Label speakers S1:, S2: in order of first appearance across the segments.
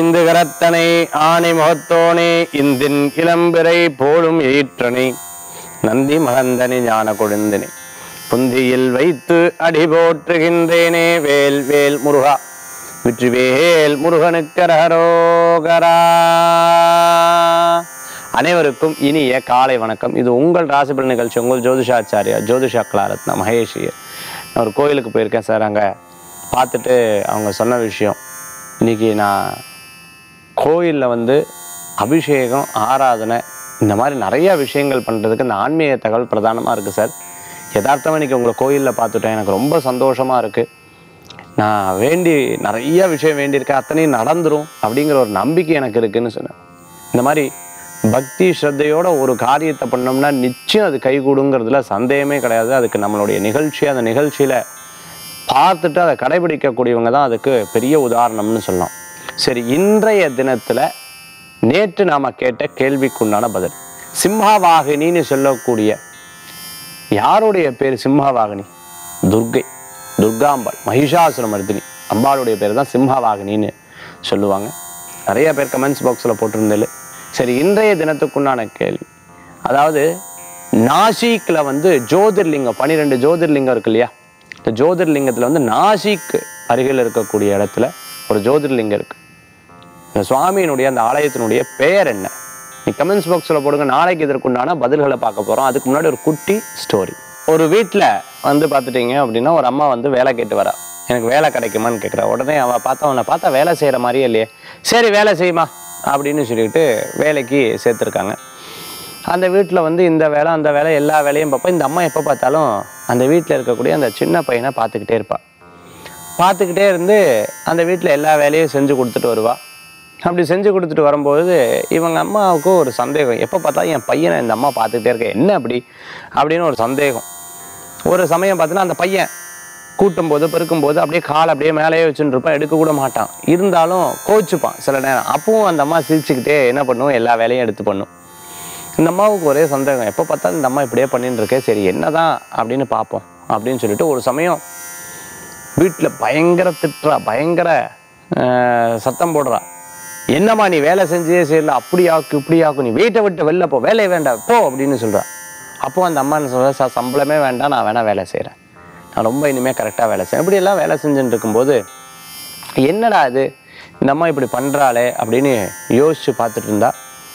S1: ஐந்து கரத்தனை ஆணை முகத்தோனே இந்தின் இளம்பிறை போலும் ஈற்றனை நந்தி மகந்தனி ஞான கொழுந்தினி புந்தியில் வைத்து அடி போற்றுகின்றேனே வேல் வேல் முருகா வெற்றிவேல் முருகனுக்கரகரோகரா அனைவருக்கும் இனிய காலை வணக்கம் இது உங்கள் ராசிபல் நிகழ்ச்சி உங்கள் ஜோதிஷாச்சாரியா ஜோதிஷா கலாரத்னா மகேஷ் நான் ஒரு கோயிலுக்கு போயிருக்கேன் சார் அங்கே பார்த்துட்டு அவங்க சொன்ன விஷயம் இன்னைக்கு நான் கோயிலில் வந்து அபிஷேகம் ஆராதனை இந்த மாதிரி நிறைய விஷயங்கள் பண்ணுறதுக்கு இந்த ஆன்மீக தகவல் பிரதானமாக இருக்குது சார் யதார்த்தமாக இன்றைக்கி உங்களை கோயிலில் பார்த்துட்டேன் எனக்கு ரொம்ப சந்தோஷமாக இருக்குது நான் வேண்டி நிறைய விஷயம் வேண்டியிருக்கேன் அத்தனையும் நடந்துரும் அப்படிங்கிற ஒரு நம்பிக்கை எனக்கு இருக்குன்னு சொன்னேன் இந்த மாதிரி பக்தி ஸ்ரத்தையோட ஒரு காரியத்தை பண்ணோம்னா நிச்சயம் அது கைகூடுங்கிறதுல சந்தேகமே கிடையாது அதுக்கு நம்மளுடைய நிகழ்ச்சி அந்த நிகழ்ச்சியில் பார்த்துட்டு அதை கடைபிடிக்கக்கூடியவங்க தான் அதுக்கு பெரிய உதாரணம்னு சொல்லலாம் சரி இன்றைய தினத்தில் நேற்று நாம் கேட்ட கேள்விக்குண்டான பதில் சிம்ஹாவாகினின்னு சொல்லக்கூடிய யாருடைய பேர் சிம்ஹவாகினி துர்கை துர்காம்பாள் மகிஷாசுர மர்தினி அம்பாளுடைய பேர் தான் சிம்ஹவாகினின்னு சொல்லுவாங்க நிறைய பேர் கமெண்ட்ஸ் பாக்ஸில் போட்டிருந்தேன் சரி இன்றைய தினத்துக்குண்டான கேள்வி அதாவது நாசிக்கில் வந்து ஜோதிர்லிங்கம் பன்னிரெண்டு ஜோதிர்லிங்கம் இருக்கு இல்லையா இந்த ஜோதிர்லிங்கத்தில் வந்து நாசிக் அருகில் இருக்கக்கூடிய இடத்துல ஒரு ஜோதிர்லிங்கம் இருக்கு இந்த சுவாமியினுடைய அந்த ஆலயத்தினுடைய பெயர் என்ன நீ கமெண்ட்ஸ் பாக்ஸில் போடுங்க நாளைக்கு இதற்குண்டான பதில்களை பார்க்க போகிறோம் அதுக்கு முன்னாடி ஒரு குட்டி ஸ்டோரி ஒரு வீட்டில் வந்து பார்த்துட்டீங்க அப்படின்னா ஒரு அம்மா வந்து வேலை கேட்டு வரா எனக்கு வேலை கிடைக்குமான்னு கேட்குறா உடனே அவள் பார்த்தா அவனை பார்த்தா வேலை செய்கிற மாதிரியே இல்லையே சரி வேலை செய்யுமா அப்படின்னு சொல்லிட்டு வேலைக்கு சேர்த்துருக்காங்க அந்த வீட்டில் வந்து இந்த வேலை அந்த வேலை எல்லா வேலையும் பார்ப்போம் இந்த அம்மா எப்போ பார்த்தாலும் அந்த வீட்டில் இருக்கக்கூடிய அந்த சின்ன பையனை பார்த்துக்கிட்டே இருப்பாள் பார்த்துக்கிட்டே இருந்து அந்த வீட்டில் எல்லா வேலையும் செஞ்சு கொடுத்துட்டு வருவா அப்படி செஞ்சு கொடுத்துட்டு வரும்போது இவங்க அம்மாவுக்கு ஒரு சந்தேகம் எப்போ பார்த்தா என் பையனை இந்த அம்மா பார்த்துக்கிட்டே இருக்க என்ன அப்படி அப்படின்னு ஒரு சந்தேகம் ஒரு சமயம் பார்த்தீங்கன்னா அந்த பையன் கூட்டும் போது பெருக்கும்போது அப்படியே கால் அப்படியே மேலேயே வச்சுட்டு இருப்பான் எடுக்க கூட மாட்டான் இருந்தாலும் கோச்சுப்பான் சில நேரம் அப்பவும் அந்த அம்மா சிரிச்சுக்கிட்டே என்ன பண்ணும் எல்லா வேலையும் எடுத்து பண்ணும் இந்த அம்மாவுக்கு ஒரே சந்தேகம் எப்போ பார்த்தாலும் இந்த அம்மா இப்படியே பண்ணிட்டு இருக்கே சரி என்னதான் அப்படின்னு பார்ப்போம் அப்படின்னு சொல்லிட்டு ஒரு சமயம் வீட்டில் பயங்கர திட்டுறா பயங்கர ஆஹ், சத்தம் போடுறா என்னம்மா நீ வேலை செஞ்சே செய்யல அப்படி ஆக்கு இப்படி ஆக்கு நீ வீட்டை விட்டு வெளில போ வேலையை வேண்டாம் போ அப்படின்னு சொல்றா அப்போ அந்த அம்மா என்ன சொல்றா சார் சம்பளமே வேண்டாம் நான் வேணா வேலை செய்கிறேன் நான் ரொம்ப இனிமேல் கரெக்டாக வேலை செய்யறேன் இப்படி எல்லாம் வேலை செஞ்சுட்டு இருக்கும்போது என்னடா இது இந்த அம்மா இப்படி பண்ணுறாளே அப்படின்னு யோசிச்சு பார்த்துட்டு இருந்தா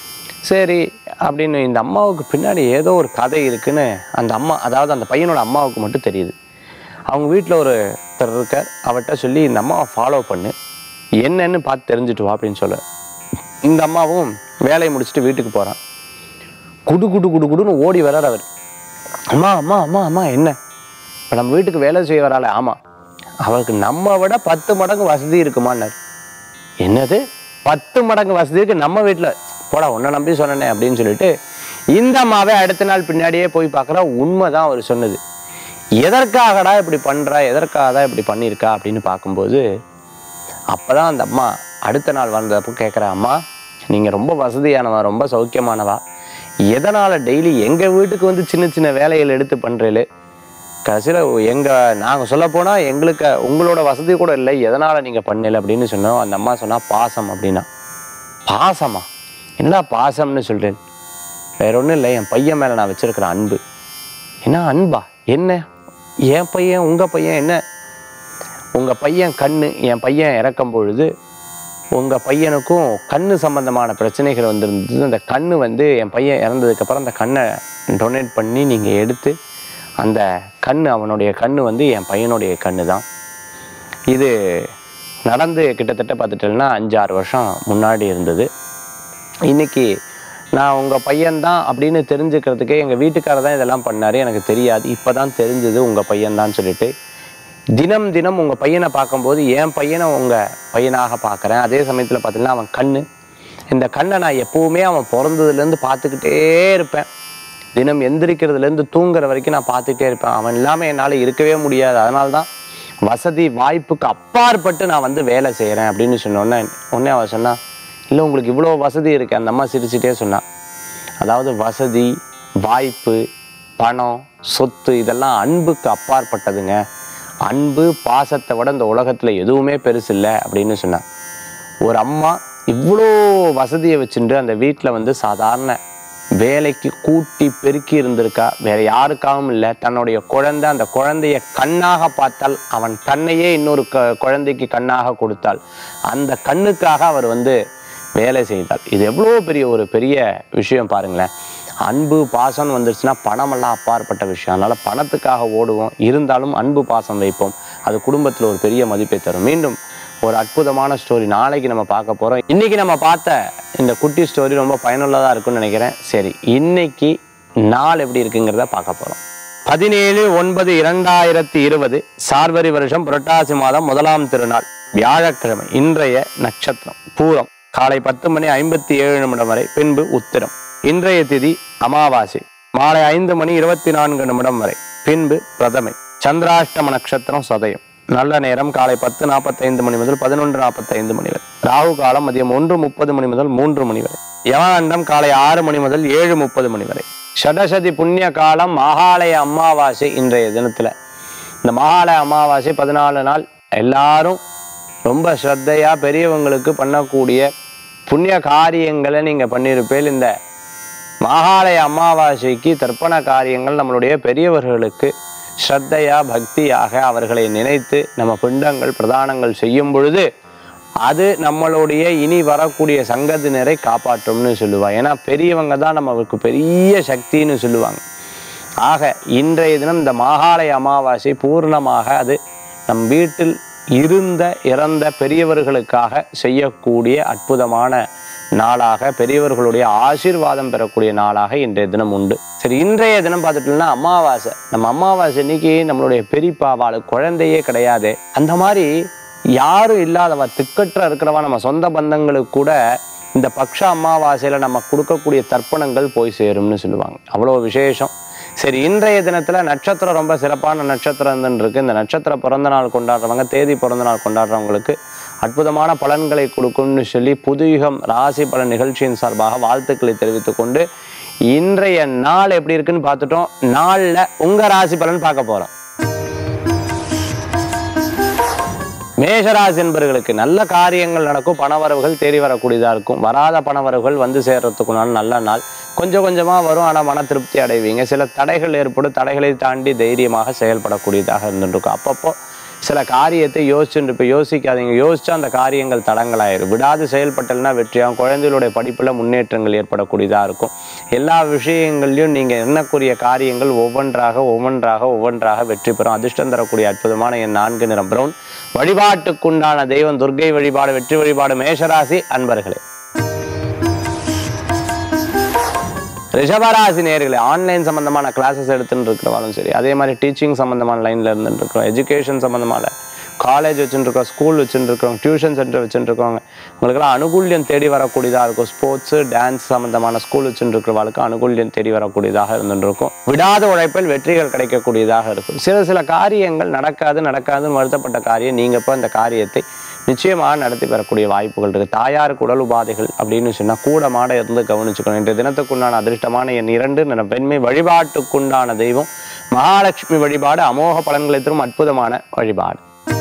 S1: சரி அப்படின்னு இந்த அம்மாவுக்கு பின்னாடி ஏதோ ஒரு கதை இருக்குன்னு அந்த அம்மா அதாவது அந்த பையனோட அம்மாவுக்கு மட்டும் தெரியுது அவங்க வீட்டில் ஒருத்தர் இருக்கார் அவர்கிட்ட சொல்லி இந்த அம்மாவை ஃபாலோ பண்ணு என்னன்னு பார்த்து தெரிஞ்சுட்டு வா அப்படின்னு சொல்ல இந்த அம்மாவும் வேலையை முடிச்சுட்டு வீட்டுக்கு போகிறான் குடு குடு குடு குடுன்னு ஓடி வர்றார் அவர் அம்மா அம்மா அம்மா அம்மா என்ன இப்போ நம்ம வீட்டுக்கு வேலை செய்ய வராளே ஆமாம் அவளுக்கு நம்ம விட பத்து மடங்கு வசதி இருக்குமான்னார் என்னது பத்து மடங்கு வசதி இருக்கு நம்ம வீட்டில் போடா உன்னை நம்பி சொன்னனே அப்படின்னு சொல்லிட்டு இந்த அம்மாவே அடுத்த நாள் பின்னாடியே போய் பார்க்குறா உண்மைதான் அவர் சொன்னது எதற்காகடா இப்படி பண்றா எதற்காக தான் இப்படி பண்ணியிருக்கா அப்படின்னு பார்க்கும்போது அப்பதான் அந்த அம்மா அடுத்த நாள் வந்தப்போ கேட்குற அம்மா நீங்கள் ரொம்ப வசதியானவா ரொம்ப சௌக்கியமானவா எதனால் டெய்லி எங்கள் வீட்டுக்கு வந்து சின்ன சின்ன வேலைகள் எடுத்து பண்ணுறீங்களே கடைசியில் எங்கள் நாங்கள் சொல்ல போனால் எங்களுக்கு உங்களோட வசதி கூட இல்லை எதனால் நீங்கள் பண்ணல அப்படின்னு சொன்னோம் அந்த அம்மா சொன்னா பாசம் அப்படின்னா பாசமா என்னடா பாசம்னு சொல்கிறேன் வேற ஒன்றும் இல்லை என் பையன் மேலே நான் வச்சிருக்கிற அன்பு என்ன அன்பா என்ன என் பையன் உங்கள் பையன் என்ன உங்கள் பையன் கண்ணு என் பையன் இறக்கும் பொழுது உங்கள் பையனுக்கும் கண்ணு சம்பந்தமான பிரச்சனைகள் வந்திருந்தது அந்த கண்ணு வந்து என் பையன் இறந்ததுக்கப்புறம் அந்த கண்ணை டொனேட் பண்ணி நீங்கள் எடுத்து அந்த கண்ணு அவனுடைய கண்ணு வந்து என் பையனுடைய கண்ணு தான் இது நடந்து கிட்டத்தட்ட பார்த்துட்டேன்னா அஞ்சாறு வருஷம் முன்னாடி இருந்தது இன்னைக்கு நான் உங்கள் பையன்தான் அப்படின்னு தெரிஞ்சுக்கிறதுக்கே எங்கள் வீட்டுக்காரர் தான் இதெல்லாம் பண்ணார் எனக்கு தெரியாது இப்போ தான் தெரிஞ்சது உங்கள் பையன்தான் சொல்லிட்டு தினம் தினம் உங்கள் பையனை பார்க்கும்போது என் பையனை உங்கள் பையனாக பார்க்குறேன் அதே சமயத்தில் பார்த்தீங்கன்னா அவன் கண்ணு இந்த கண்ணை நான் எப்போவுமே அவன் பிறந்ததுலேருந்து பார்த்துக்கிட்டே இருப்பேன் தினம் எந்திரிக்கிறதுலேருந்து தூங்குற வரைக்கும் நான் பார்த்துக்கிட்டே இருப்பேன் அவன் இல்லாமல் என்னால் இருக்கவே முடியாது அதனால தான் வசதி வாய்ப்புக்கு அப்பாற்பட்டு நான் வந்து வேலை செய்கிறேன் அப்படின்னு சொன்னோன்னே உடனே அவன் சொன்னா இல்லை உங்களுக்கு இவ்வளோ வசதி இருக்கு அந்த அம்மா சிரிச்சுட்டே சொன்னான் அதாவது வசதி வாய்ப்பு பணம் சொத்து இதெல்லாம் அன்புக்கு அப்பாற்பட்டதுங்க அன்பு பாசத்தை விட இந்த உலகத்தில் எதுவுமே பெருசு இல்லை அப்படின்னு சொன்னான் ஒரு அம்மா இவ்வளோ வசதியை வச்சுட்டு அந்த வீட்டில் வந்து சாதாரண வேலைக்கு கூட்டி பெருக்கி இருந்திருக்கா வேற யாருக்காகவும் இல்லை தன்னுடைய குழந்தை அந்த குழந்தைய கண்ணாக பார்த்தால் அவன் கண்ணையே இன்னொரு க குழந்தைக்கு கண்ணாக கொடுத்தால் அந்த கண்ணுக்காக அவர் வந்து வேலை செய்தார் இது எவ்வளோ பெரிய ஒரு பெரிய விஷயம் பாருங்களேன் அன்பு பாசம் வந்துருச்சுன்னா பணமெல்லாம் அப்பாற்பட்ட விஷயம் அதனால பணத்துக்காக ஓடுவோம் இருந்தாலும் அன்பு பாசம் வைப்போம் அது குடும்பத்தில் ஒரு பெரிய மதிப்பை தரும் மீண்டும் ஒரு அற்புதமான ஸ்டோரி நாளைக்கு நம்ம பார்க்க போறோம் இன்னைக்கு நம்ம பார்த்த இந்த குட்டி ஸ்டோரி ரொம்ப பயனுள்ளதா இருக்கும்னு நினைக்கிறேன் சரி இன்னைக்கு நாள் எப்படி இருக்குங்கிறத பார்க்க போறோம் பதினேழு ஒன்பது இரண்டாயிரத்தி இருபது சார்வரி வருஷம் புரட்டாசி மாதம் முதலாம் திருநாள் வியாழக்கிழமை இன்றைய நட்சத்திரம் பூரம் காலை பத்து மணி ஐம்பத்தி ஏழு நிமிடம் வரை பின்பு உத்திரம் இன்றைய திதி அமாவாசை மாலை ஐந்து மணி இருபத்தி நான்கு நிமிடம் வரை பின்பு பிரதமை சந்திராஷ்டம நட்சத்திரம் சதயம் நல்ல நேரம் காலை பத்து நாற்பத்தைந்து மணி முதல் பதினொன்று நாற்பத்தைந்து மணி வரை ராகு காலம் மதியம் ஒன்று முப்பது மணி முதல் மூன்று மணி வரை யமகண்டம் காலை ஆறு மணி முதல் ஏழு முப்பது மணி வரை ஷடசதி புண்ணிய காலம் மகாலய அமாவாசை இன்றைய தினத்துல இந்த மகாலய அமாவாசை பதினாலு நாள் எல்லாரும் ரொம்ப ஸ்ரத்தையா பெரியவங்களுக்கு பண்ணக்கூடிய புண்ணிய காரியங்களை நீங்க பண்ணியிருப்பேன் இந்த மகாலய அமாவாசைக்கு தர்ப்பண காரியங்கள் நம்மளுடைய பெரியவர்களுக்கு ஸ்ரத்தையா பக்தியாக அவர்களை நினைத்து நம்ம பிண்டங்கள் பிரதானங்கள் செய்யும் பொழுது அது நம்மளுடைய இனி வரக்கூடிய சங்கத்தினரை காப்பாற்றும்னு சொல்லுவா ஏன்னா பெரியவங்க தான் நமக்கு பெரிய சக்தின்னு சொல்லுவாங்க ஆக இன்றைய தினம் இந்த மாகாளய அமாவாசை பூர்ணமாக அது நம் வீட்டில் இருந்த இறந்த பெரியவர்களுக்காக செய்யக்கூடிய அற்புதமான நாளாக பெரியவர்களுடைய ஆசீர்வாதம் பெறக்கூடிய நாளாக இன்றைய தினம் உண்டு சரி இன்றைய தினம் பார்த்துட்டோம்னா அமாவாசை நம்ம அமாவாசை இன்னைக்கு நம்மளுடைய பெரியப்பாவாள் குழந்தையே கிடையாது அந்த மாதிரி யாரும் இல்லாதவ திக்கற்ற இருக்கிறவா நம்ம சொந்த பந்தங்களுக்கு கூட இந்த பக்ஷ அமாவாசையில நம்ம கொடுக்கக்கூடிய தர்ப்பணங்கள் போய் சேரும்னு சொல்லுவாங்க அவ்வளோ விசேஷம் சரி இன்றைய தினத்துல நட்சத்திரம் ரொம்ப சிறப்பான நட்சத்திரம் இருக்கு இந்த நட்சத்திர பிறந்த நாள் கொண்டாடுறவங்க தேதி பிறந்த நாள் கொண்டாடுறவங்களுக்கு அற்புதமான பலன்களை கொடுக்கும்னு சொல்லி புதுயுகம் ராசி பலன் நிகழ்ச்சியின் சார்பாக வாழ்த்துக்களை தெரிவித்துக் கொண்டு இன்றைய நாள் எப்படி இருக்குன்னு பார்த்துட்டோம் நாள்ல உங்க ராசி பலன் பார்க்க போறோம் மேஷராசி என்பவர்களுக்கு நல்ல காரியங்கள் நடக்கும் பணவரவுகள் தேடி வரக்கூடியதா இருக்கும் வராத பணவரவுகள் வந்து சேர்றதுக்குனால நல்ல நாள் கொஞ்சம் கொஞ்சமா வரும் ஆனா மன திருப்தி அடைவீங்க சில தடைகள் ஏற்படும் தடைகளை தாண்டி தைரியமாக செயல்படக்கூடியதாக இருந்துருக்கும் அப்பப்போ சில காரியத்தை யோசிச்சுட்டு இப்போ யோசிக்காதீங்க யோசிச்சா அந்த காரியங்கள் தடங்களாயிரும் விடாது செயல்பட்டல்னா வெற்றியாகும் குழந்தைகளுடைய படிப்புல முன்னேற்றங்கள் ஏற்படக்கூடியதாக இருக்கும் எல்லா விஷயங்கள்லையும் நீங்க எண்ணக்கூடிய காரியங்கள் ஒவ்வொன்றாக ஒவ்வொன்றாக ஒவ்வொன்றாக வெற்றி பெறும் அதிர்ஷ்டம் தரக்கூடிய அற்புதமான என் நான்கு நிறம் பிரவுன் வழிபாட்டுக்குண்டான தெய்வம் துர்க்கை வழிபாடு வெற்றி வழிபாடு மேஷராசி அன்பர்களே ரிஷபராசி நேர்களே ஆன்லைன் சம்பந்தமான கிளாஸஸ் எடுத்துட்டு இருக்கிறவாலும் சரி அதே மாதிரி டீச்சிங் சம்பந்தமான லைன்ல இருந்துட்டு இருக்கிறோம் எஜுகேஷன் சம்பந்தமான காலேஜ் வச்சுட்டு இருக்கோம் ஸ்கூல் வச்சுட்டு இருக்கோம் டியூஷன் சென்டர் வச்சுட்டு இருக்கோங்க உங்களுக்கெல்லாம் அனுகூல்யம் தேடி வரக்கூடியதாக இருக்கும் ஸ்போர்ட்ஸு டான்ஸ் சம்பந்தமான ஸ்கூல் வச்சுட்டு இருக்கிறவங்களுக்கு அனுகூல்யம் தேடி வரக்கூடியதாக இருந்துட்டு இருக்கும் விடாத உழைப்பில் வெற்றிகள் கிடைக்கக்கூடியதாக இருக்கும் சில சில காரியங்கள் நடக்காது நடக்காதுன்னு வருத்தப்பட்ட காரியம் நீங்க இப்போ இந்த காரியத்தை நிச்சயமாக நடத்தி பெறக்கூடிய வாய்ப்புகள் இருக்கு தாயாருக்கு உடல் உபாதைகள் அப்படின்னு சொன்னா கூட மாட இருந்து கவனிச்சுக்கணும் இன்றைய தினத்துக்குண்டான அதிர்ஷ்டமான என் இரண்டு நிற பெண்மை வழிபாட்டுக்குண்டான தெய்வம் மகாலட்சுமி வழிபாடு அமோக பலன்களை தரும் அற்புதமான வழிபாடு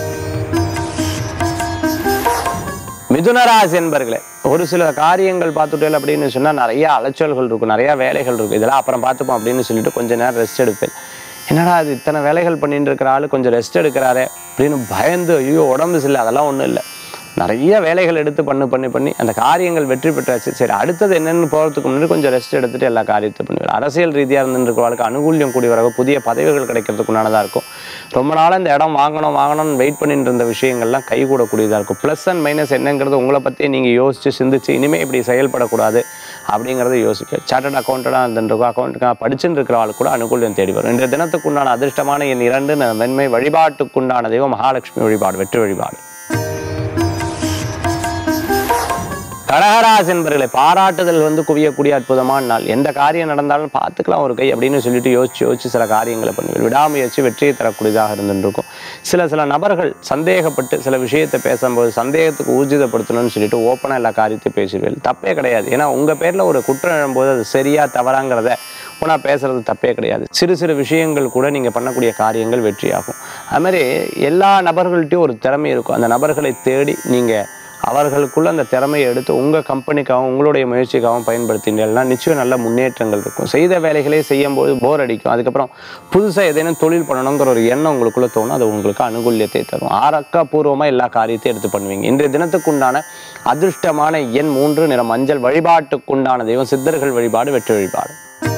S1: மிதுனராசி என்பர்களே ஒரு சில காரியங்கள் பார்த்துட்டேன் அப்படின்னு சொன்னா நிறைய அலைச்சல்கள் இருக்கும் நிறைய வேலைகள் இருக்கும் இதெல்லாம் அப்புறம் பார்த்துப்போம் அப்படின்னு சொல்லிட்டு கொஞ்ச நேரம் ரெஸ்ட் எடுப்பேன் என்னடா அது இத்தனை வேலைகள் பண்ணிட்டு இருக்கிற ஆளு கொஞ்சம் ரெஸ்ட் எடுக்கிறாரே அப்படின்னு பயந்து ஐயோ உடம்பு சரியில்லை அதெல்லாம் ஒன்றும் இல்லை நிறைய வேலைகள் எடுத்து பண்ணி பண்ணி பண்ணி அந்த காரியங்கள் வெற்றி பெற்றாச்சு சரி அடுத்தது என்னன்னு போகிறதுக்கு முன்னாடி கொஞ்சம் ரெஸ்ட் எடுத்துட்டு எல்லா காரியத்தை பண்ணுவேன் அரசியல் ரீதியாக இருந்துருக்கிறவங்களுக்கு அனுகூல்யம் கூடி வர புதிய பதவிகள் கிடைக்கிறதுக்கு உண்டானதாக இருக்கும் ரொம்ப நாளாக இந்த இடம் வாங்கணும் வாங்கணும்னு வெயிட் பண்ணிட்டு இருந்த விஷயங்கள்லாம் கை கூடக்கூடியதாக இருக்கும் ப்ளஸ் அண்ட் மைனஸ் என்னங்கிறது உங்களை பற்றி நீங்கள் யோசிச்சு சிந்திச்சு இனிமேல் இப்படி செயல்படக்கூடாது அப்படிங்கிறத யோசிக்க சார்ட்டர்ட் அக்கௌண்ட்டாக இருந்துருக்கோம் அக்கௌண்ட்டுக்காக படிச்சுட்டு இருக்கிறவங்களுக்கு கூட அனுகூல்யம் தேடி வரும் இன்றைய தினத்துக்குண்டான அதிர்ஷ்டமான என் இரண்டு வெண்மை வழிபாட்டுக்குண்டான தெய்வம் மகாலட்சுமி வழிபாடு வெற்றி வழிபாடு கடகராசி என்பர்களை பாராட்டுதல் வந்து குவியக்கூடிய அற்புதமான நாள் எந்த காரியம் நடந்தாலும் பார்த்துக்கலாம் ஒரு கை அப்படின்னு சொல்லிட்டு யோசிச்சு யோசிச்சு சில காரியங்களை பண்ணுவேன் விடாமுயற்சி வெற்றியை தரக்கூடியதாக இருந்துருக்கும் சில சில நபர்கள் சந்தேகப்பட்டு சில விஷயத்தை பேசும்போது சந்தேகத்துக்கு ஊர்ஜிதப்படுத்தணும்னு சொல்லிட்டு ஓப்பனாக எல்லா காரியத்தையும் பேசிடுவேன் தப்பே கிடையாது ஏன்னா உங்கள் பேரில் ஒரு குற்றம் எழும்போது அது சரியா தவறாங்கிறத நான் பேசுறது தப்பே கிடையாது சிறு சிறு விஷயங்கள் கூட நீங்கள் பண்ணக்கூடிய காரியங்கள் வெற்றியாகும் அது மாதிரி எல்லா நபர்கள்ட்டையும் ஒரு திறமை இருக்கும் அந்த நபர்களை தேடி நீங்கள் அவர்களுக்குள்ள அந்த திறமையை எடுத்து உங்கள் கம்பெனிக்காகவும் உங்களுடைய முயற்சிக்காகவும் பயன்படுத்தினீங்கன்னா நிச்சயம் நல்ல முன்னேற்றங்கள் இருக்கும் செய்த வேலைகளே செய்யும்போது போர் அடிக்கும் அதுக்கப்புறம் புதுசாக ஏதேனும் தொழில் பண்ணணுங்கிற ஒரு எண்ணம் உங்களுக்குள்ள தோணும் அது உங்களுக்கு அனுகூல்யத்தை தரும் ஆரக்காபூர்வமாக எல்லா காரியத்தையும் எடுத்து பண்ணுவீங்க இன்றைய தினத்துக்குண்டான அதிர்ஷ்டமான எண் மூன்று நிற மஞ்சள் வழிபாட்டுக்குண்டான தெய்வம் சித்தர்கள் வழிபாடு வெற்றி வழிபாடு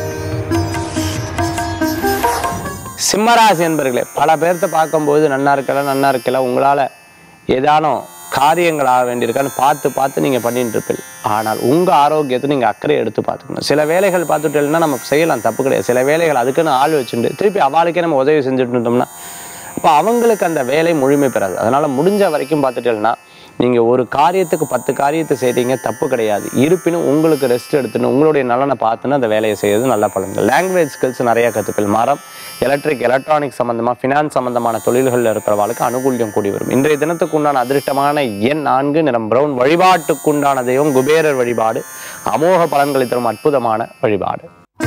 S1: சிம்மராசி என்பர்களே பல பேர்த்த பார்க்கும்போது நன்னா இருக்கல நன்னா இருக்கல உங்களால் ஏதானும் காரியங்கள் ஆக வேண்டியிருக்கான்னு பார்த்து பார்த்து நீங்கள் பண்ணிட்டு இருப்பீங்க ஆனால் உங்கள் ஆரோக்கியத்தை நீங்கள் அக்கறை எடுத்து பார்த்துக்கணும் சில வேலைகள் பார்த்துட்டேன்னா நம்ம செய்யலாம் தப்பு கிடையாது சில வேலைகள் அதுக்குன்னு ஆள் வச்சுட்டு திருப்பி அவளுக்கே நம்ம உதவி செஞ்சுட்டு இருந்தோம்னா அப்போ அவங்களுக்கு அந்த வேலை முழுமை பெறாது அதனால் முடிஞ்ச வரைக்கும் பார்த்துட்டேன்னா நீங்கள் ஒரு காரியத்துக்கு பத்து காரியத்தை செய்கிறீங்க தப்பு கிடையாது இருப்பினும் உங்களுக்கு ரெஸ்ட் எடுத்துன்னு உங்களுடைய நலனை பார்த்துன்னு அந்த வேலையை செய்யறது நல்ல பலன்கள் லாங்குவேஜ் ஸ்கில்ஸ் நிறைய கற்றுக்கள் மரம் எலக்ட்ரிக் எலக்ட்ரானிக் சம்மந்தமாக ஃபினான்ஸ் சம்மந்தமான தொழில்களில் இருக்கிறவர்களுக்கு அனுகூல்யம் கூடி வரும் இன்றைய தினத்துக்கு உண்டான அதிர்ஷ்டமான எண் நான்கு நிறம் பிரவுன் வழிபாட்டுக்குண்டான தெய்வம் குபேரர் வழிபாடு அமோக பலன்களை தரும் அற்புதமான வழிபாடு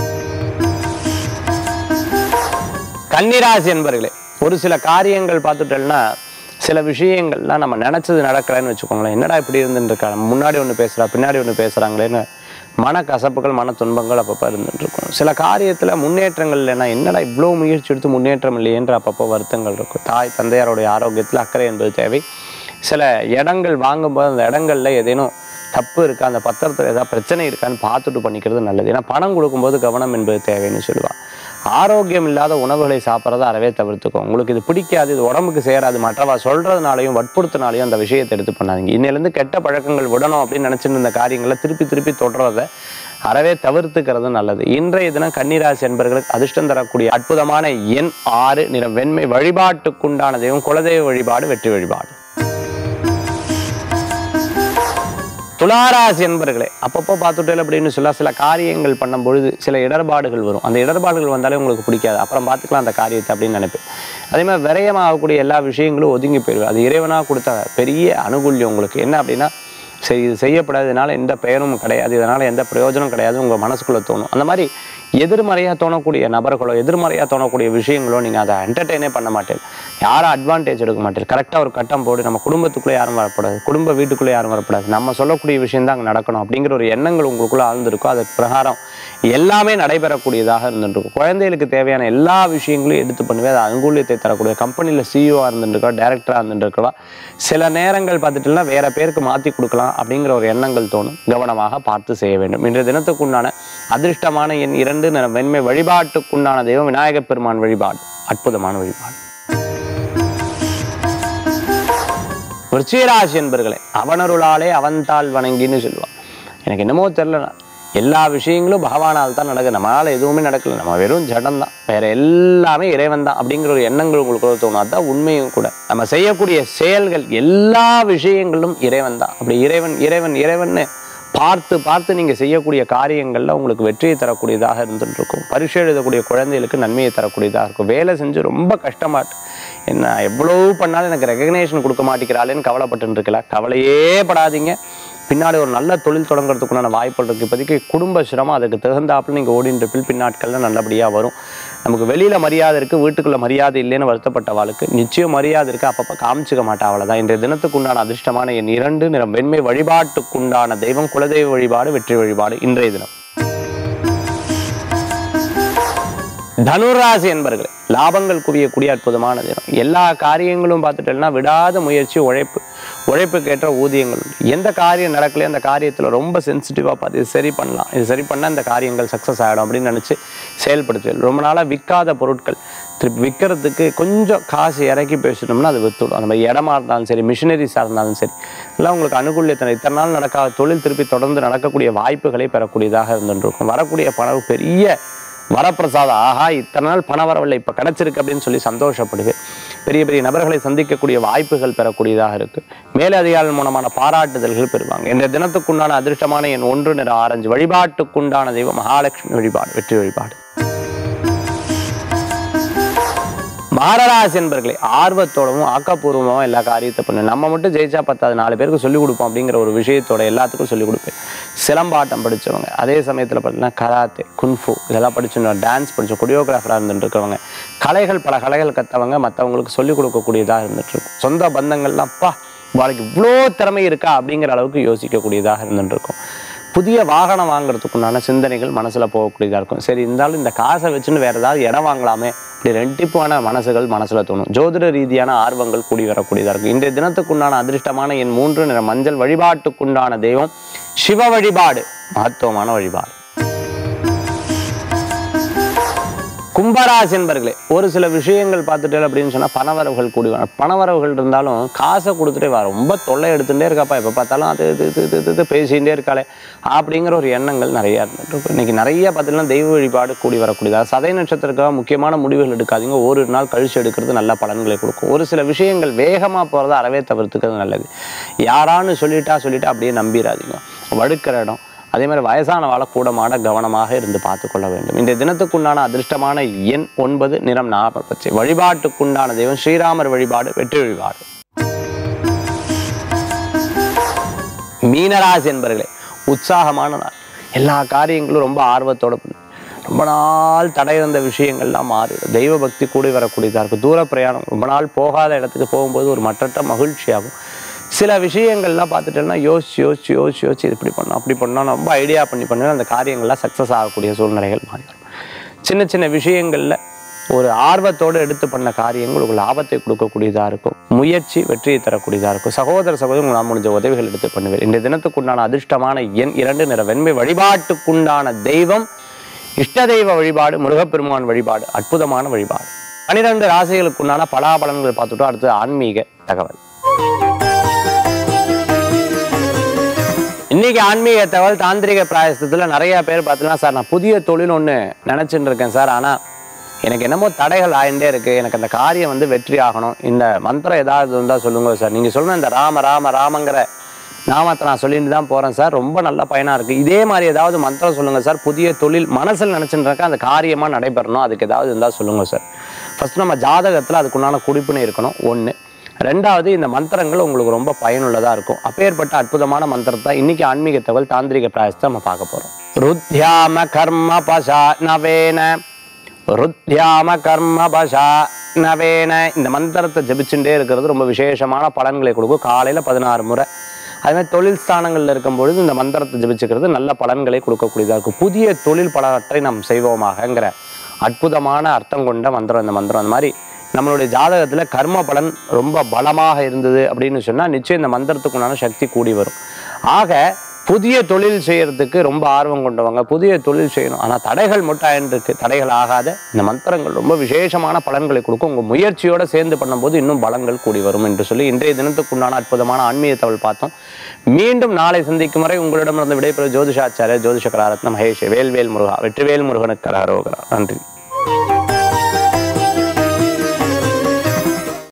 S1: கன்னிராசி என்பர்களே ஒரு சில காரியங்கள் பார்த்துட்டோம்னா சில விஷயங்கள்லாம் நம்ம நினச்சது நடக்கலைன்னு வச்சுக்கோங்களேன் என்னடா இப்படி இருந்துட்டு இருக்கா நம்ம முன்னாடி ஒன்று பேசுகிறா பின்னாடி ஒன்று பேசுகிறாங்களேன்னு மன கசப்புகள் மன துன்பங்கள் அப்பப்போ இருந்துட்டு இருக்கும் சில காரியத்தில் முன்னேற்றங்கள் இல்லைன்னா என்னடா இவ்வளோ முயற்சி எடுத்து முன்னேற்றம் இல்லையென்ற அப்பப்போ வருத்தங்கள் இருக்கும் தாய் தந்தையாருடைய ஆரோக்கியத்தில் அக்கறை என்பது தேவை சில இடங்கள் வாங்கும்போது அந்த இடங்கள்ல ஏதேனும் தப்பு இருக்கா அந்த பத்திரத்தில் ஏதாவது பிரச்சனை இருக்கான்னு பார்த்துட்டு பண்ணிக்கிறது நல்லது ஏன்னா பணம் கொடுக்கும்போது கவனம் என்பது தேவைன்னு சொல்லுவாள் ஆரோக்கியம் இல்லாத உணவுகளை சாப்பிட்றத அறவே தவிர்த்துக்கோ உங்களுக்கு இது பிடிக்காது இது உடம்புக்கு சேராது மற்றவா சொல்றதுனாலையும் வற்புறுத்தினாலையும் அந்த விஷயத்தை எடுத்து பண்ணாதீங்க இன்னிலேருந்து கெட்ட பழக்கங்கள் விடணும் அப்படின்னு நினச்சிட்டு இருந்த காரியங்களை திருப்பி திருப்பி தொடர்றத அறவே தவிர்த்துக்கிறது நல்லது இன்றைய தினம் கன்னிராசி என்பவர்களுக்கு அதிர்ஷ்டம் தரக்கூடிய அற்புதமான எண் ஆறு நிறம் வெண்மை வழிபாட்டுக்குண்டான தெய்வம் குலதெய்வ வழிபாடு வெற்றி வழிபாடு துளாராசி என்பர்களே அப்பப்போ பார்த்துட்டேன் அப்படின்னு சொல்ல சில காரியங்கள் பண்ணும் பொழுது சில இடர்பாடுகள் வரும் அந்த இடர்பாடுகள் வந்தாலே உங்களுக்கு பிடிக்காது அப்புறம் பார்த்துக்கலாம் அந்த காரியத்தை அப்படின்னு நினைப்பேன் அதே மாதிரி விரயமாகக்கூடிய எல்லா விஷயங்களும் ஒதுங்கி போயிடுவேன் அது இறைவனாக கொடுத்த பெரிய அனுகூல்யம் உங்களுக்கு என்ன அப்படின்னா சரி இது செய்யப்படாது இதனால் எந்த பெயரும் கிடையாது இதனால் எந்த பிரயோஜனம் கிடையாது உங்கள் மனசுக்குள்ளே தோணும் அந்த மாதிரி எதிர்மறையாக தோணக்கூடிய நபர்களோ எதிர்மறையாக தோணக்கூடிய விஷயங்களோ நீங்கள் அதை என்டர்டெயினே பண்ண மாட்டேன் யாரும் அட்வான்டேஜ் எடுக்க மாட்டேன் கரெக்டாக ஒரு கட்டம் போடு நம்ம குடும்பத்துக்குள்ளே யாரும் வரக்கூடாது குடும்ப வீட்டுக்குள்ளே யாரும் வரக்கூடாது நம்ம சொல்லக்கூடிய விஷயம் தான் அங்கே நடக்கணும் அப்படிங்கிற ஒரு எண்ணங்கள் உங்களுக்குள்ளே ஆழ்ந்திருக்கும் அதுக்கு பிரகாரம் எல்லாமே நடைபெறக்கூடியதாக இருந்துருக்கும் குழந்தைகளுக்கு தேவையான எல்லா விஷயங்களையும் எடுத்து பண்ணுவேன் அது அனுகூலியத்தை தரக்கூடிய கம்பெனியில் சிஇஓவாக இருந்துருக்கா டேரக்டராக இருந்துருக்கா சில நேரங்கள் பார்த்துட்டுனா வேற பேருக்கு மாற்றி கொடுக்கலாம் அப்படிங்கிற ஒரு எண்ணங்கள் தோணும் கவனமாக பார்த்து செய்ய வேண்டும் இன்றைய தினத்துக்குண்டான அதிர்ஷ்டமான எண் இரண்டு நிற வெண்மை வழிபாட்டுக்குண்டான தெய்வம் விநாயகப் பெருமான் வழிபாடு அற்புதமான வழிபாடு விருச்சிகராசி என்பர்களே அவனருளாலே அவன்தாள் வணங்கின்னு சொல்லுவான் எனக்கு என்னமோ தெரில எல்லா விஷயங்களும் பகவானால் தான் நடக்குது நம்மளால எதுவுமே நடக்கல நம்ம வெறும் ஜடம் தான் வேற எல்லாமே இறைவன் தான் அப்படிங்கிற ஒரு எண்ணங்கள் உங்களுக்கு தோணும் அதுதான் உண்மையும் கூட நம்ம செய்யக்கூடிய செயல்கள் எல்லா விஷயங்களும் இறைவன் தான் அப்படி இறைவன் இறைவன் இறைவன்னு பார்த்து பார்த்து நீங்கள் செய்யக்கூடிய காரியங்களில் உங்களுக்கு வெற்றியை தரக்கூடியதாக இருந்துட்டு இருக்கும் பரீட்சை எழுதக்கூடிய குழந்தைகளுக்கு நன்மையை தரக்கூடியதாக இருக்கும் வேலை செஞ்சு ரொம்ப கஷ்டமா இருக்கு. என்ன எவ்வளவு பண்ணாலும் எனக்கு ரெகக்னேஷன் கொடுக்க மாட்டேங்கிறாளேன்னு கவலைப்பட்டு இருக்கல கவலையே படாதீங்க பின்னாடி ஒரு நல்ல தொழில் தொடங்குறதுக்குண்டான வாய்ப்புகள் இருக்குது இப்போதைக்கு குடும்ப சிரமம் அதுக்கு தகுந்தாப்புல நீங்கள் ஓடின்ற பில் பின்னாட்களில் நல்லபடியாக வரும் நமக்கு வெளியில் மரியாதை இருக்குது வீட்டுக்குள்ளே மரியாதை இல்லைன்னு வருத்தப்பட்ட வாழ்க்கை நிச்சயம் மரியாதை இருக்குது அப்பப்போ காமிச்சிக்க மாட்டா அவ்வளோதான் இன்றைய தினத்துக்கு உண்டான அதிர்ஷ்டமான என் இரண்டு நிறம் வெண்மை வழிபாட்டுக்குண்டான தெய்வம் குலதெய்வ வழிபாடு வெற்றி வழிபாடு இன்றைய தினம் தனுராசி என்பர்களே லாபங்கள் குவியக்கூடிய அற்புதமான தினம் எல்லா காரியங்களும் பார்த்துட்டோம்னா விடாத முயற்சி உழைப்பு உழைப்புக்கேற்ற ஊதியங்கள் உண்டு எந்த காரியம் நடக்கலையோ அந்த காரியத்தில் ரொம்ப சென்சிட்டிவாக பார்த்து இது சரி பண்ணலாம் இது சரி பண்ணால் இந்த காரியங்கள் சக்ஸஸ் ஆகிடும் அப்படின்னு நினச்சி செயல்படுத்துவேன் ரொம்ப நாளாக விற்காத பொருட்கள் திருப்பி விற்கிறதுக்கு கொஞ்சம் காசு இறக்கி பேசிட்டோம்னா அது வித்துடும் அந்த மாதிரி இடமா இருந்தாலும் சரி மிஷினரிஸாக இருந்தாலும் சரி எல்லாம் உங்களுக்கு அனுகூலியத்தனை இத்தனை நாள் நடக்காத தொழில் திருப்பி தொடர்ந்து நடக்கக்கூடிய வாய்ப்புகளை பெறக்கூடியதாக இருந்துருக்கும் வரக்கூடிய பணம் பெரிய வரப்பிரசாதம் ஆஹா இத்தனை நாள் பணம் வரவில்லை இப்போ கிடைச்சிருக்கு அப்படின்னு சொல்லி சந்தோஷப்படுவேன் பெரிய பெரிய நபர்களை சந்திக்கக்கூடிய வாய்ப்புகள் பெறக்கூடியதாக இருக்கு மேலதிகாரிகள் மூலமான பாராட்டுதல்கள் பெறுவாங்க இந்த தினத்துக்குண்டான அதிர்ஷ்டமான என் ஒன்று நிற ஆரஞ்சு வழிபாட்டுக்குண்டான தெய்வம் மகாலட்சுமி வழிபாடு வெற்றி வழிபாடு மகராசி என்பர்களே ஆர்வத்தோடவும் ஆக்கப்பூர்வமாகவும் எல்லா காரியத்தை பண்ணு நம்ம மட்டும் ஜெயிச்சா பத்தாது நாலு பேருக்கு சொல்லிக் கொடுப்போம் அப்படிங்கிற ஒரு விஷயத்தோட எல்லாத்துக்கும் சொல்லிக் கொடுப்பேன் சிலம்பாட்டம் படிச்சவங்க அதே சமயத்தில் பார்த்தீங்கன்னா கராத்தே குன்ஃபு இதெல்லாம் படிச்சுருந்தோம் டான்ஸ் படித்தோம் கொரியோகிராஃபராக இருந்துட்டு இருக்கிறவங்க கலைகள் பல கலைகள் கற்றவங்க மற்றவங்களுக்கு சொல்லிக் கொடுக்கக்கூடியதாக இருந்துட்டு இருக்கும் சொந்த பந்தங்கள்லாம் அப்பா வாழ்க்கை இவ்வளோ திறமை இருக்கா அப்படிங்கிற அளவுக்கு யோசிக்கக்கூடியதாக இருந்துட்டு இருக்கும் புதிய வாகனம் வாங்குறதுக்கு உண்டான சிந்தனைகள் மனசில் போகக்கூடியதாக இருக்கும் சரி இருந்தாலும் இந்த காசை வச்சுன்னு வேறு ஏதாவது இடம் வாங்கலாமே இப்படி ரெட்டிப்பான மனசுகள் மனசில் தோணும் ஜோதிட ரீதியான ஆர்வங்கள் கூடி வரக்கூடியதாக இருக்கும் இன்றைய தினத்துக்குண்டான அதிர்ஷ்டமான என் மூன்று நிற மஞ்சள் வழிபாட்டுக்குண்டான தெய்வம் சிவ வழிபாடு மகத்துவமான வழிபாடு கும்பராசி என்பர்களே ஒரு சில விஷயங்கள் பார்த்துட்டு அப்படின்னு சொன்னால் பணவரவுகள் கூடி வரும் பணவரவுகள் இருந்தாலும் காசை கொடுத்துட்டே வா ரொம்ப தொல்லை எடுத்துகிட்டே இருக்காப்பா எப்போ பார்த்தாலும் அது இது இது இது இது இது பேசிகிட்டே இருக்காளே அப்படிங்கிற ஒரு எண்ணங்கள் நிறைய இருந்துட்டு இருக்கும் இன்னைக்கு நிறைய பார்த்தீங்கன்னா தெய்வ வழிபாடு கூடி வரக்கூடியதா சதய நட்சத்திரத்துக்காக முக்கியமான முடிவுகள் எடுக்காதீங்க ஒரு நாள் கழிச்சு எடுக்கிறது நல்ல பலன்களை கொடுக்கும் ஒரு சில விஷயங்கள் வேகமாக போகிறத அறவே தவிர்த்துக்கிறது நல்லது யாரான்னு சொல்லிட்டா சொல்லிட்டா அப்படியே நம்பிடாதீங்க வடுக்கிற இடம் அதே மாதிரி வயசான வாழ கூடமாட கவனமாக இருந்து பார்த்துக்கொள்ள வேண்டும் இந்த தினத்துக்குண்டான அதிர்ஷ்டமான எண் ஒன்பது நிறம் நாம பச்சை வழிபாட்டுக்குண்டான தெய்வம் ஸ்ரீராமர் வழிபாடு வெற்றி வழிபாடு மீனராசி என்பர்களே உற்சாகமான நாள் எல்லா காரியங்களும் ரொம்ப ஆர்வத்தோட பண்ணு. ரொம்ப நாள் தடை இருந்த விஷயங்கள்லாம் மாறிடும் தெய்வ பக்தி கூடி வரக்கூடியதாக இருக்கும் தூர பிரயாணம் ரொம்ப நாள் போகாத இடத்துக்கு போகும்போது ஒரு மற்றற்ற மகிழ்ச்சியாகும் சில விஷயங்கள்லாம் பார்த்துட்டோம்னா யோசிச்சு யோசிச்சு யோசிச்சு யோசிச்சு இது இப்படி பண்ணோம் அப்படி பண்ணோம் ரொம்ப ஐடியா பண்ணி பண்ணி அந்த காரியங்கள்லாம் சக்ஸஸ் ஆகக்கூடிய சூழ்நிலைகள் மாறி வரும் சின்ன சின்ன விஷயங்களில் ஒரு ஆர்வத்தோடு எடுத்து பண்ண காரியங்கள் உங்களுக்கு லாபத்தை கொடுக்கக்கூடியதாக இருக்கும் முயற்சி வெற்றியை தரக்கூடியதாக இருக்கும் சகோதர சகோதரி நான் முடிஞ்ச உதவிகள் எடுத்து பண்ணுவேன் இந்த தினத்துக்குண்டான அதிர்ஷ்டமான எண் இரண்டு நிற வெண்மை வழிபாட்டுக்குண்டான தெய்வம் இஷ்ட தெய்வ வழிபாடு முருகப்பெருமான் வழிபாடு அற்புதமான வழிபாடு பனிரெண்டு ராசிகளுக்குண்டான பலாபலன்கள் பார்த்துட்டோம் அடுத்து ஆன்மீக தகவல் இன்னைக்கு ஆன்மீக தகவல் தாந்திரிக பிராயசத்தில் நிறைய பேர் பார்த்தீங்கன்னா சார் நான் புதிய தொழில் ஒன்று நினச்சிட்டு இருக்கேன் சார் ஆனால் எனக்கு என்னமோ தடைகள் ஆயிட்டே இருக்கு எனக்கு அந்த காரியம் வந்து வெற்றி ஆகணும் இந்த மந்திரம் ஏதாவது இருந்தால் சொல்லுங்க சார் நீங்கள் சொல்லுங்க இந்த ராம ராம ராமங்கிற நாமத்தை நான் சொல்லிட்டு தான் போகிறேன் சார் ரொம்ப நல்ல பயனாக இருக்குது இதே மாதிரி ஏதாவது மந்திரம் சொல்லுங்கள் சார் புதிய தொழில் மனசில் நினச்சிட்டு இருக்கேன் அந்த காரியமாக நடைபெறணும் அதுக்கு ஏதாவது இருந்தால் சொல்லுங்கள் சார் ஃபர்ஸ்ட் நம்ம ஜாதகத்தில் அதுக்குண்டான குறிப்புன்னு இருக்கணும் ஒன்று ரெண்டாவது இந்த மந்திரங்கள் உங்களுக்கு ரொம்ப பயனுள்ளதாக இருக்கும் அப்பேற்பட்ட அற்புதமான மந்திரத்தை இன்னைக்கு ஆன்மீக தகவல் தாந்திரிக பிராயசத்தை நம்ம பார்க்க போகிறோம் ருத்யாம கர்ம பசா நவேன ருத்யாம கர்ம பசா நவேன இந்த மந்திரத்தை ஜபிச்சுட்டே இருக்கிறது ரொம்ப விசேஷமான பலன்களை கொடுக்கும் காலையில் பதினாறு முறை அதே மாதிரி தொழில் ஸ்தானங்களில் இருக்கும் பொழுது இந்த மந்திரத்தை ஜபிச்சுக்கிறது நல்ல பலன்களை கொடுக்கக்கூடியதாக இருக்கும் புதிய தொழில் பலவற்றை நாம் செய்வோமாகங்கிற அற்புதமான அர்த்தம் கொண்ட மந்திரம் இந்த மந்திரம் அந்த மாதிரி நம்மளுடைய ஜாதகத்தில் கர்ம பலன் ரொம்ப பலமாக இருந்தது அப்படின்னு சொன்னால் நிச்சயம் இந்த மந்திரத்துக்குண்டான சக்தி கூடி வரும் ஆக புதிய தொழில் செய்யறதுக்கு ரொம்ப ஆர்வம் கொண்டவங்க புதிய தொழில் செய்யணும் ஆனால் தடைகள் மட்டும் இருக்கு தடைகள் ஆகாத இந்த மந்திரங்கள் ரொம்ப விசேஷமான பலன்களை கொடுக்கும் உங்கள் முயற்சியோட சேர்ந்து பண்ணும்போது இன்னும் பலங்கள் கூடி வரும் என்று சொல்லி இன்றைய தினத்துக்குண்டான அற்புதமான ஆன்மீக தகவல் பார்த்தோம் மீண்டும் நாளை சந்திக்கும் வரை உங்களிடமிருந்து விடைபெறும் ஜோதிஷாச்சாரிய ஜோதிஷ கலாரத்ன மகேஷ் வேல்வேல் முருகா வெற்றிவேல் முருகனுக்கு கரகரோகரா நன்றி